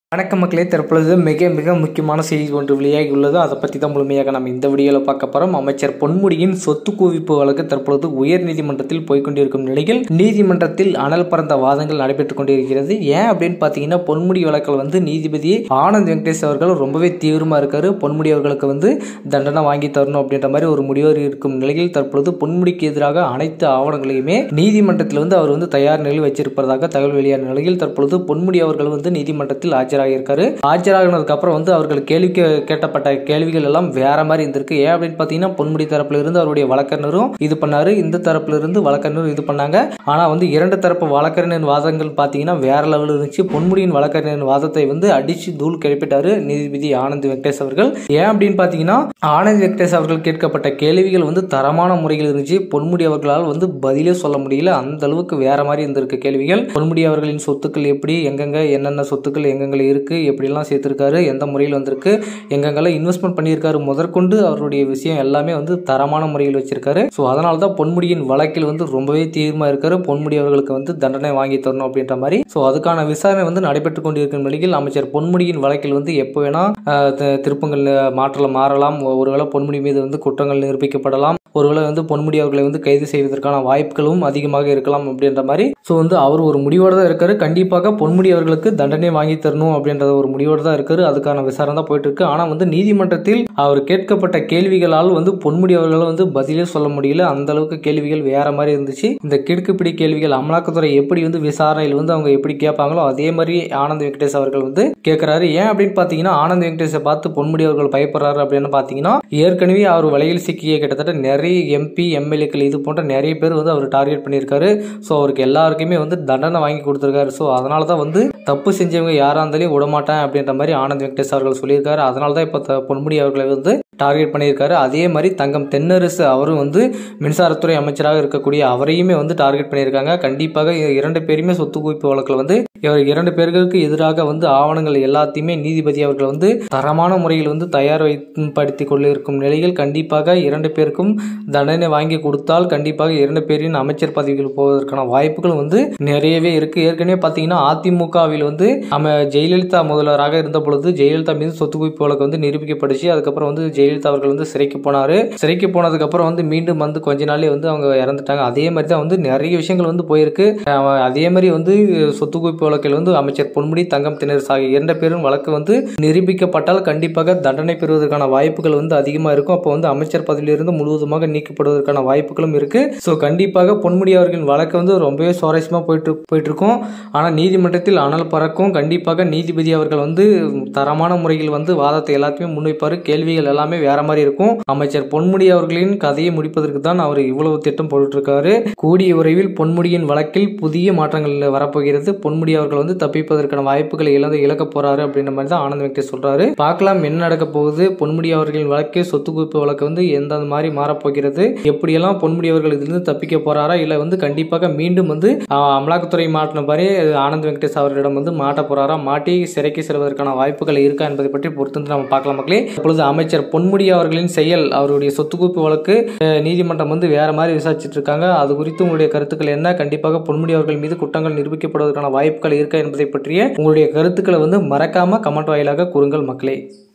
வணக்கம் மக்களே தற்பொழுது மிக மிக முக்கியமான செய்தி ஒன்று வெளியாகி உள்ளது அதை பற்றி தான் முழுமையாக நம்ம இந்த வீடியோவில் பார்க்க போகிறோம் அமைச்சர் பொன்முடியின் சொத்து குவிப்பு வழக்கு தற்பொழுது உயர் நீதிமன்றத்தில் போய்கொண்டிருக்கும் நிலையில் நீதிமன்றத்தில் அனல் பறந்த வாதங்கள் நடைபெற்றுக் கொண்டிருக்கிறது ஏன் அப்படின்னு பார்த்தீங்கன்னா பொன்முடி வழக்கில் வந்து நீதிபதி ஆனந்த் வெங்கடேஷ் அவர்கள் ரொம்பவே தீவிரமாக இருக்காரு பொன்முடி அவர்களுக்கு வந்து தண்டனை வாங்கி தரணும் அப்படின்ற மாதிரி ஒரு முடிவு இருக்கும் நிலையில் தற்பொழுது பொன்முடிக்கு எதிராக அனைத்து ஆவணங்களையுமே நீதிமன்றத்தில் வந்து அவர் வந்து தயார் நிலையில் வச்சிருப்பதாக தகவல் வெளியான நிலையில் தற்பொழுது பொன்முடி அவர்கள் வந்து நீதிமன்றத்தில் ஆஜர் ஆஜராகியிருக்காரு ஆஜராகினதுக்கு அப்புறம் வந்து அவர்கள் கேள்வி கேட்டப்பட்ட கேள்விகள் எல்லாம் வேற மாதிரி இருந்திருக்கு ஏன் அப்படின்னு பார்த்தீங்கன்னா பொன்முடி தரப்புல இருந்து அவருடைய வழக்கறிஞரும் இது பண்ணாரு இந்த தரப்புல இருந்து வழக்கறிஞரும் இது பண்ணாங்க ஆனா வந்து இரண்டு தரப்பு வழக்கறிஞர் வாதங்கள் பார்த்தீங்கன்னா வேற லெவலில் இருந்துச்சு பொன்முடியின் வழக்கறிஞர் வாதத்தை வந்து அடிச்சு தூள் கிளப்பிட்டாரு நீதிபதி ஆனந்த் வெங்கடேஷ் அவர்கள் ஏன் அப்படின்னு பார்த்தீங்கன்னா ஆனந்த் வெங்கடேஷ் அவர்கள் கேட்கப்பட்ட கேள்விகள் வந்து தரமான முறையில் இருந்துச்சு பொன்முடி அவர்களால் வந்து பதிலே சொல்ல முடியல அந்த அளவுக்கு வேற மாதிரி இருந்திருக்கு கேள்விகள் பொன்முடி அவர்களின் சொத்துக்கள் எப்படி எங்கெங்க என்னென்ன சொத்துக்கள் எங்கெங்க இருக்கு எப்படிலாம் சேர்த்துருக்காரு எந்த முறையில் வந்திருக்கு எங்கெங்கெல்லாம் இன்வெஸ்ட்மெண்ட் பண்ணியிருக்காரு முதற்கொண்டு அவருடைய விஷயம் எல்லாமே வந்து தரமான முறையில் வச்சிருக்காரு ஸோ அதனால தான் பொன்முடியின் வழக்கில் வந்து ரொம்பவே தீவிரமாக இருக்காரு பொன்முடி அவர்களுக்கு வந்து தண்டனை வாங்கி தரணும் அப்படின்ற மாதிரி ஸோ அதுக்கான விசாரணை வந்து நடைபெற்று கொண்டிருக்கும் நிலையில் அமைச்சர் பொன்முடியின் வழக்கில் வந்து எப்போ வேணா திருப்பங்கள் மாற்றலாம் மாறலாம் ஒருவேளை பொன்முடி மீது வந்து குற்றங்கள் நிரூபிக்கப்படலாம் ஒருவேளை வந்து பொன்முடி அவர்களை வந்து கைது செய்வதற்கான வாய்ப்புகளும் அதிகமாக இருக்கலாம் அப்படின்ற மாதிரி ஸோ வந்து அவர் ஒரு முடிவோடு தான் இருக்காரு கண்டிப்பாக பொன்முடி அவர்களுக்கு தண்டனை வாங்கி தரணும் அப்படின்றத ஒரு முடிவோடு தான் இருக்காரு அதுக்கான விசாரணை தான் போயிட்டு இருக்கு ஆனால் வந்து நீதிமன்றத்தில் அவர் கேட்கப்பட்ட கேள்விகளால் வந்து பொன்முடி அவர்களால் வந்து பதிலே சொல்ல முடியல அந்த அளவுக்கு கேள்விகள் வேற மாதிரி இருந்துச்சு இந்த கிடுக்குப்பிடி கேள்விகள் அமலாக்கத்துறை எப்படி வந்து விசாரணையில் வந்து அவங்க எப்படி கேட்பாங்களோ அதே மாதிரி ஆனந்த் வெங்கடேஷ் அவர்கள் வந்து கேட்கிறாரு ஏன் அப்படின்னு பார்த்தீங்கன்னா ஆனந்த் வெங்கடேஷை பார்த்து பொன்முடி அவர்கள் பயப்படுறாரு அப்படின்னு பார்த்தீங்கன்னா ஏற்கனவே அவர் வலையில் சிக்கிய கிட்டத்தட்ட நிறைய எம்பி எம்எல்ஏக்கள் இது போன்ற நிறைய பேர் வந்து அவர் டார்கெட் பண்ணியிருக்காரு ஸோ அவருக்கு எல்லாருக்குமே வந்து தண்டனை வாங்கி கொடுத்துருக்காரு ஸோ அதனால தான் வந்து தப்பு செஞ்சவங்க யாராக இருந்தாலும் விடமாட்டேன் அப்படின்ற மாதிரி ஆனந்த் வெங்கடேஷ் அவர்கள் சொல்லியிருக்காரு அதனால தான் இப்போ பொன்முடி அவர்களை வந்து டார்கெட் பண்ணியிருக்காரு அதே மாதிரி தங்கம் தென்னரசு அவரும் வந்து மின்சாரத்துறை அமைச்சராக இருக்கக்கூடிய அவரையுமே வந்து டார்கெட் பண்ணியிருக்காங்க கண்டிப்பாக இரண்டு பேருமே சொத்து குவிப்பு வழக்கில் வந்து இவர் இரண்டு பேர்களுக்கு எதிராக வந்து ஆவணங்கள் எல்லாத்தையுமே நீதிபதி அவர்கள் வந்து தரமான முறையில் வந்து தயார் படுத்தி கொண்டிருக்கும் நிலையில் கண்டிப்பாக இரண்டு பேருக்கும் தண்டனை வாங்கி கொடுத்தால் கண்டிப்பாக இரண்டு பேரின் அமைச்சர் பதவிகள் போவதற்கான வாய்ப்புகள் வந்து நிறையவே இருக்கு ஏற்கனவே பார்த்தீங்கன்னா அதிமுகவில் வந்து நம்ம ஜெயலலிதா முதல்வராக இருந்த பொழுது ஜெயலலிதா மீது சொத்து குவிப்பு வழக்கு வந்து நிரூபிக்கப்பட்டுச்சு அதுக்கப்புறம் வந்து ஜெயலலிதா அவர்கள் வந்து சிறைக்கு போனாரு சிறைக்கு போனதுக்கு அப்புறம் வந்து மீண்டும் வந்து கொஞ்ச நாளே வந்து அவங்க இறந்துட்டாங்க அதே மாதிரி தான் வந்து நிறைய விஷயங்கள் வந்து போயிருக்கு அதே மாதிரி வந்து சொத்து குவிப்பு வழக்கில் வந்து அமைச்சர் பொன்முடி தங்கம் திணற் ஆகிய இரண்டு பேரும் வழக்கு வந்து நிரூபிக்கப்பட்டால் கண்டிப்பாக தண்டனை பெறுவதற்கான வாய்ப்புகள் வந்து அதிகமாக இருக்கும் அப்போ வந்து அமைச்சர் பதவியிலிருந்து முழுவதுமாக நீக்கப்படுவதற்கான வாய்ப்புகளும் இருக்கு ஸோ கண்டிப்பாக பொன்முடி அவர்களின் வழக்கு வந்து ரொம்பவே சுவாரஸ்யமாக போயிட்டு போயிட்டு இருக்கும் ஆனால் நீதிமன்றத்தில் அனல் பறக்கும் கண்டிப்பாக நீதிபதி அவர்கள் வந்து தரமான முறையில் வந்து வாதத்தை எல்லாத்தையுமே முன்வைப்பார் கேள்விகள் எல்லாமே வேற மாதிரி இருக்கும் அமைச்சர் பொன்முடி அவர்களின் கதையை முடிப்பதற்கு தான் அவர் இவ்வளவு திட்டம் போட்டுருக்காரு கூடிய விரைவில் பொன்முடியின் வழக்கில் புதிய மாற்றங்கள் வரப்போகிறது பொன்முடி அவர்கள் வந்து தப்பிப்பதற்கான வாய்ப்புகளை இழந்து இழக்க போறாரு அப்படின்ற மாதிரி தான் ஆனந்த் வெங்கடேஷ் சொல்றாரு பார்க்கலாம் என்ன நடக்க போகுது பொன்முடி அவர்களின் வழக்கு சொத்து குவிப்பு வழக்கு வந்து எந்த மாதிரி மாறப்போகிறது எப்படியெல்லாம் பொன்முடி அவர்கள் இதிலிருந்து தப்பிக்க போறாரா இல்ல வந்து கண்டிப்பாக மீண்டும் வந்து அமலாக்கத்துறை மாட்டின மாதிரி ஆனந்த் வெங்கடேஷ் அவர்களிடம் வந்து மாட்ட போறாரா மாட்டி சிறைக்கு செல்வதற்கான வாய்ப்புகள் இருக்கா என்பதை பற்றி பொறுத்து நம்ம பார்க்கலாம் மக்களே அப்பொழுது அமைச்சர் பொன்முடி அவர்களின் செயல் அவருடைய சொத்து குவிப்பு வழக்கு நீதிமன்றம் வந்து வேற மாதிரி விசாரிச்சுட்டு இருக்காங்க அது குறித்து உங்களுடைய கருத்துக்கள் என்ன கண்டிப்பாக பொன்முடி அவர்கள் மீது குற்றங்கள் நிரூபிக்கப்படுவதற்கான வாய்ப்புகள் இருக்கா என்பதை பற்றிய உங்களுடைய கருத்துக்களை வந்து மறக்காம கமெண்ட் வாயிலாக கூறுங்கள் மக்களே